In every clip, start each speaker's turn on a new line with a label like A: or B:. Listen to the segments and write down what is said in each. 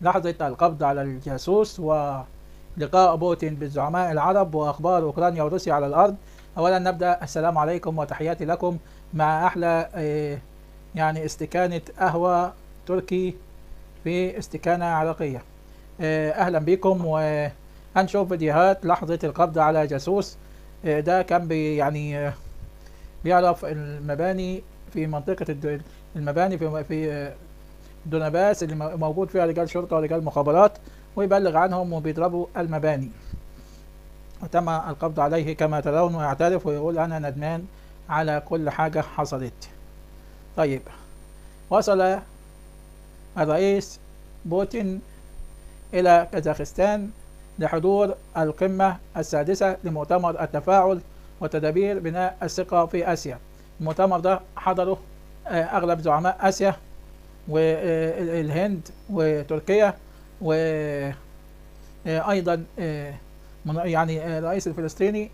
A: لحظة القبض على الجاسوس ولقاء بوتين بالزعماء العرب وأخبار أوكرانيا وروسيا على الأرض أولا نبدأ السلام عليكم وتحياتي لكم مع أحلى آه، يعني استكانة قهوة تركي في استكانة عراقية آه، أهلا بكم وهنشوف فيديوهات لحظة القبض على جاسوس آه، ده كان بي يعني آه، بيعرف المباني في منطقة الد- المباني في في آه، دونباس اللي م- موجود فيها رجال شرطة ورجال مخابرات ويبلغ عنهم وبيضربوا المباني وتم القبض عليه كما ترون ويعترف ويقول أنا ندمان على كل حاجة حصلت طيب وصل الرئيس بوتين إلى كازاخستان لحضور القمة السادسة لمؤتمر التفاعل وتدابير بناء الثقة في آسيا المؤتمر ده حضره آه، أغلب زعماء آسيا والهند وتركيا وأيضا يعني الرئيس الفلسطيني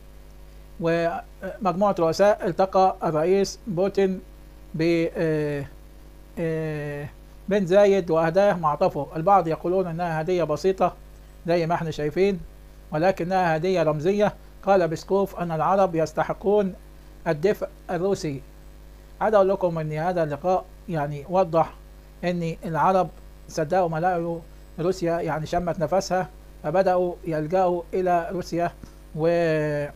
A: ومجموعة رؤساء التقى الرئيس بوتين ب آه، آه، بن زايد وأهداه معطفه البعض يقولون أنها هدية بسيطة زي ما احنا شايفين ولكنها هدية رمزية قال بسكوف أن العرب يستحقون الدفء الروسي عايز أقول لكم أن هذا اللقاء يعني وضح أن العرب صدقوا ما لقوا روسيا يعني شمت نفسها فبدأوا يلجأوا إلى روسيا ويقول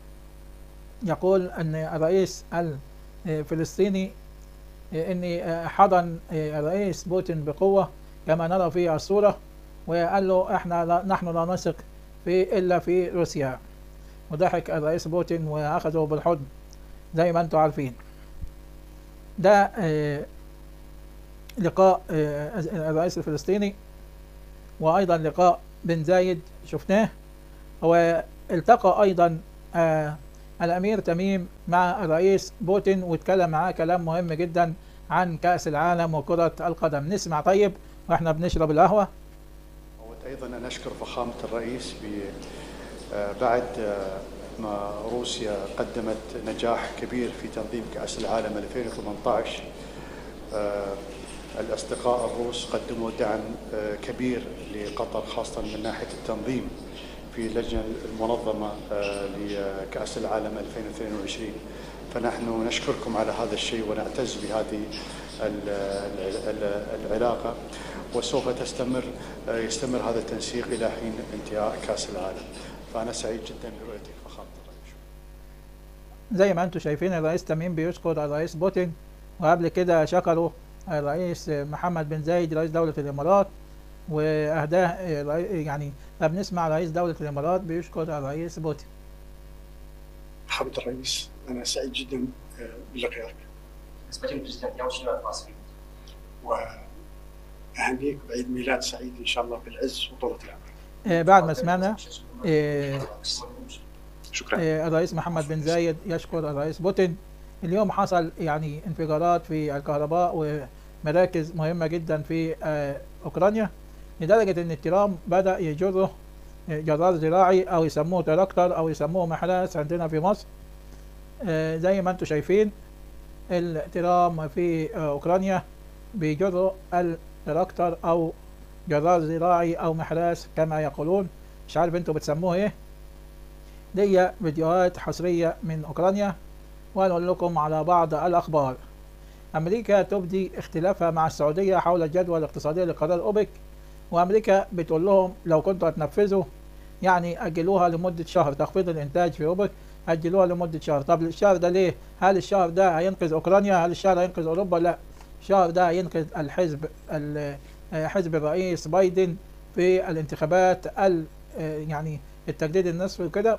A: أن الرئيس الفلسطيني أن حضن الرئيس بوتين بقوة كما نرى في الصورة وقال له احنا لا نحن لا نثق في الا في روسيا وضحك الرئيس بوتين واخذه بالحضن زي ما انتم عارفين ده آه، لقاء آه، الرئيس الفلسطيني وايضا لقاء بن زايد شفناه والتقى ايضا آه، الامير تميم مع الرئيس بوتين واتكلم معاه كلام مهم جدا عن كأس العالم وكرة القدم نسمع طيب واحنا بنشرب القهوة
B: أود أيضا أن أشكر فخامة الرئيس ب آه، بعد آه، ما روسيا قدمت نجاح كبير في تنظيم كأس العالم 2018 آه، الأصدقاء الروس قدموا دعم آه، كبير لقطر خاصة من ناحية التنظيم في اللجنة المنظمة آه، لكأس العالم 2022 فنحن نشكركم على هذا الشيء ونعتز بهذه ال- ال- ال- العلاقة وسوف تستمر يستمر هذا التنسيق إلى حين انتهاء كأس العالم فأنا سعيد جدا برؤيتك فخامة الرئيس
A: زي ما انتم شايفين الرئيس تميم بيشكر الرئيس بوتين وقبل كده شكروا الرئيس محمد بن زايد رئيس دولة الإمارات وأهداه الرئي- يعني فبنسمع رئيس دولة الإمارات بيشكر الرئيس بوتين
C: فخامة الرئيس أنا سعيد جدا آه، بلقائك
D: Господин президент, я очень рад вас видеть.
C: وأهنيك بعيد ميلاد سعيد إن شاء الله بالعز وطولة العمر
A: آه، بعد ما سمعنا آه،
C: شكرا
A: آه، الرئيس محمد بن زايد يشكر الرئيس بوتين اليوم حصل يعني انفجارات في الكهرباء ومراكز مهمة جدا في آه، أوكرانيا لدرجة إن الترام بدأ يجره آه، جرار زراعي أو يسموه تراكتر أو يسموه محراس عندنا في مصر آه، زي ما انتم شايفين الترام في آه، أوكرانيا بيجروا التراكتر أو جرار زراعي أو محراس كما يقولون مش عارف انتوا بتسموه ايه دي فيديوهات حصرية من أوكرانيا وهنقول لكم على بعض الأخبار أمريكا تبدي اختلافها مع السعودية حول الجدوى الاقتصادية لقرار أوبك وأمريكا بتقول لهم لو كنتوا هتنفذوا يعني أجلوها لمدة شهر تخفيض الإنتاج في أوبك أجلوها لمدة شهر طب الشهر ده ليه؟ هل الشهر ده هينقذ أوكرانيا؟ هل الشهر هينقذ أوروبا؟ لا الشهر ده هينقذ الحزب ال- آه، حزب الرئيس بايدن في الانتخابات ال آه، يعني التجديد النصفي وكده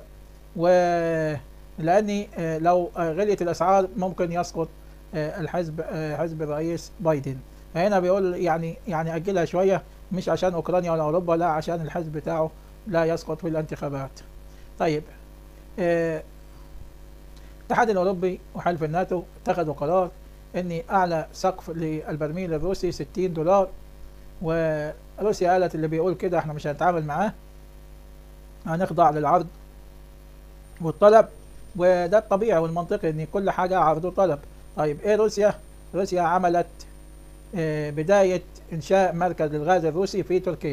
A: ولأني آه، لو آه، غليت الأسعار ممكن يسقط آه، الحزب آه، حزب الرئيس بايدن فهنا بيقول يعني يعني أجلها شوية مش عشان أوكرانيا ولا أوروبا لا عشان الحزب بتاعه لا يسقط في الانتخابات طيب آه، الاتحاد الأوروبي وحلف الناتو اتخذوا قرار أن أعلى سقف للبرميل الروسي 60 دولار وروسيا قالت اللي بيقول كده احنا مش هنتعامل معاه هنخضع للعرض والطلب وده الطبيعي والمنطقي ان كل حاجة عرض وطلب طيب ايه روسيا روسيا عملت آه، بداية انشاء مركز للغاز الروسي في تركيا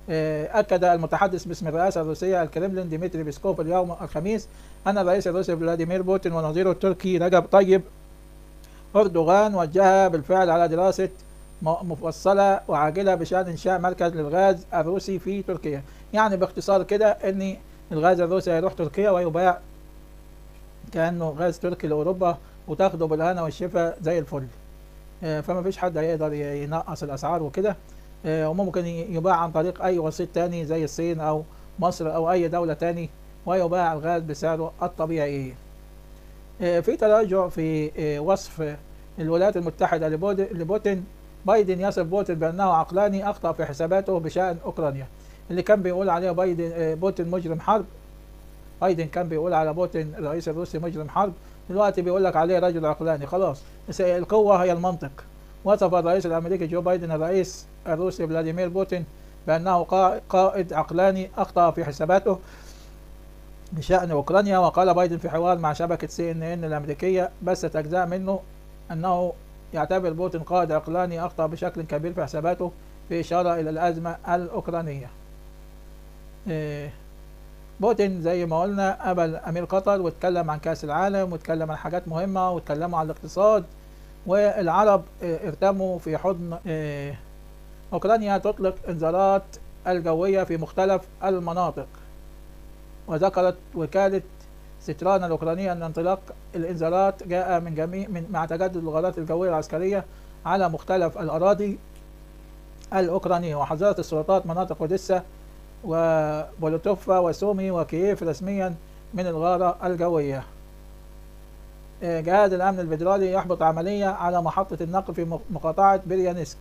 A: آه، أكد المتحدث باسم الرئاسة الروسية الكرملين ديمتري بيسكوف اليوم الخميس أن الرئيس الروسي فلاديمير بوتين ونظيره التركي رجب طيب أردوغان وجه بالفعل على دراسة م- مفصلة وعاجلة بشأن إنشاء مركز للغاز الروسي في تركيا يعني باختصار كده أن الغاز الروسي هيروح تركيا ويباع كأنه غاز تركي لأوروبا وتاخده بالهنا والشفا زي الفل آه، فما فيش حد هيقدر ي- ينقص الأسعار وكده آه، وممكن ي- يباع عن طريق أي وسيط تاني زي الصين أو مصر أو أي دولة تاني ويباع الغاز بسعره الطبيعي آه، في تراجع في آه، وصف الولايات المتحدة لبود- لبوتين بايدن يصف بوتين بأنه عقلاني أخطأ في حساباته بشأن أوكرانيا اللي كان بيقول عليه بايدن آه، بوتين مجرم حرب بايدن كان بيقول على بوتين الرئيس الروسي مجرم حرب دلوقتي بيقول لك عليه رجل عقلاني خلاص بس القوة هي المنطق وصف الرئيس الأمريكي جو بايدن الرئيس الروسي فلاديمير بوتين بأنه قا- قائد عقلاني أخطأ في حساباته بشأن أوكرانيا وقال بايدن في حوار مع شبكة سي إن إن الأمريكية بثت أجزاء منه أنه يعتبر بوتين قائد عقلاني أخطأ بشكل كبير في حساباته في إشارة إلى الأزمة الأوكرانية. إيه، بوتين زي ما قلنا قابل أمير قطر واتكلم عن كأس العالم واتكلم عن حاجات مهمة واتكلموا عن الاقتصاد والعرب إيه، ارتموا في حضن إيه، أوكرانيا تطلق إنذارات الجوية في مختلف المناطق وذكرت وكالة ستران الأوكرانية أن انطلاق الإنذارات جاء من جميع من مع تجدد الغارات الجوية العسكرية على مختلف الأراضي الأوكرانية وحذرت السلطات مناطق أوديسا وبولوتوفا وسومي وكييف رسميا من الغارة الجوية آه، جهاز الأمن الفيدرالي يحبط عملية على محطة النقل في مق- مقاطعة بريانسك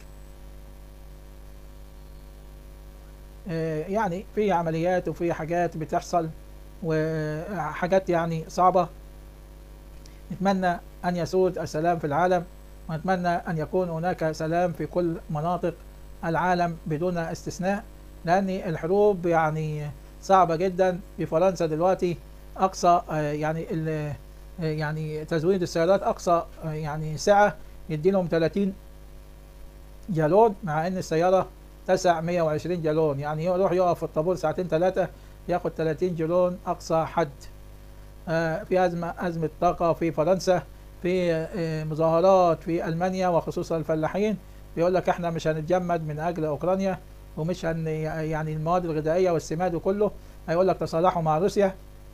A: آه، يعني في عمليات وفي حاجات بتحصل وحاجات يعني صعبة نتمنى أن يسود السلام في العالم ونتمنى أن يكون هناك سلام في كل مناطق العالم بدون استثناء لأن الحروب يعني صعبة جدا في فرنسا دلوقتي أقصى آه، يعني ال- آه، يعني تزويد السيارات أقصى آه، يعني سعة يدي لهم 30 جالون مع إن السيارة تسع 120 جالون يعني يروح يقف في الطابور ساعتين ثلاثة ياخد 30 جالون أقصى حد آه، في أزمة أزمة طاقة في فرنسا في آه، مظاهرات في ألمانيا وخصوصا الفلاحين بيقول لك احنا مش هنتجمد من أجل أوكرانيا ومش هن يعني المواد الغذائية والسماد وكله هيقول لك تصالحوا مع روسيا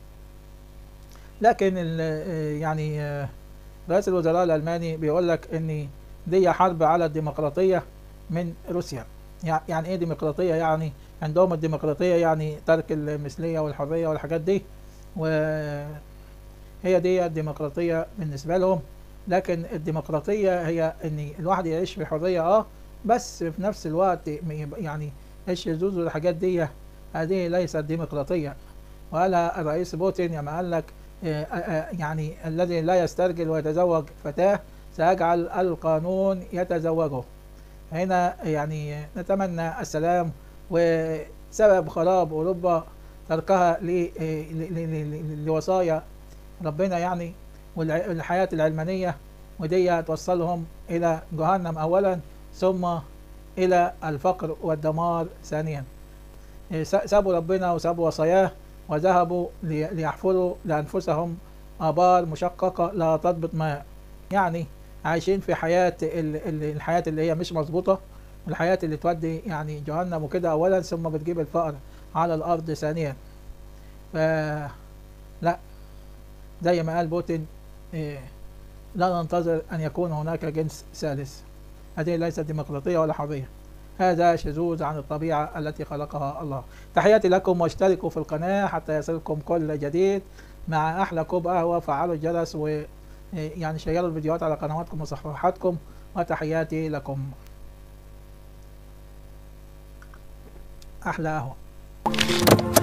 A: لكن ال- آه، يعني آه، رئيس الوزراء الألماني بيقول لك إن دي حرب على الديمقراطية من روسيا يع- يعني ايه ديمقراطية يعني عندهم الديمقراطية يعني ترك المثلية والحرية والحاجات دي وهي دي الديمقراطية بالنسبة لهم لكن الديمقراطية هي ان الواحد يعيش في حرية اه بس في نفس الوقت م- يبقى يعني ايش يجوز الحاجات دي هذه ليست ديمقراطية وقالها الرئيس بوتين لما قال لك آه، آه، آه، يعني الذي لا يسترجل ويتزوج فتاة سيجعل القانون يتزوجه هنا يعني نتمنى السلام وسبب خراب أوروبا تركها ل- ل- ل- ل- لوصايا ربنا يعني والع- والحياة العلمانية ودي توصلهم إلى جهنم أولا ثم إلى الفقر والدمار ثانيا إيه، س- سابوا ربنا وسابوا وصاياه وذهبوا لي- ليحفروا لأنفسهم آبار مشققة لا تضبط ماء يعني عايشين في حياة ال- ال- الحياة اللي هي مش مظبوطة والحياة اللي تودي يعني جهنم وكده أولا ثم بتجيب الفقر على الأرض ثانيا ف لا زي ما قال بوتين إيه لا ننتظر أن يكون هناك جنس ثالث هذه ليست ديمقراطية ولا حرية هذا شذوذ عن الطبيعة التي خلقها الله تحياتي لكم واشتركوا في القناة حتى يصلكم كل جديد مع أحلى كوب قهوة فعلوا الجرس و إيه، يعني شيروا الفيديوهات على قنواتكم وصفحاتكم وتحياتي لكم أحلى قهوة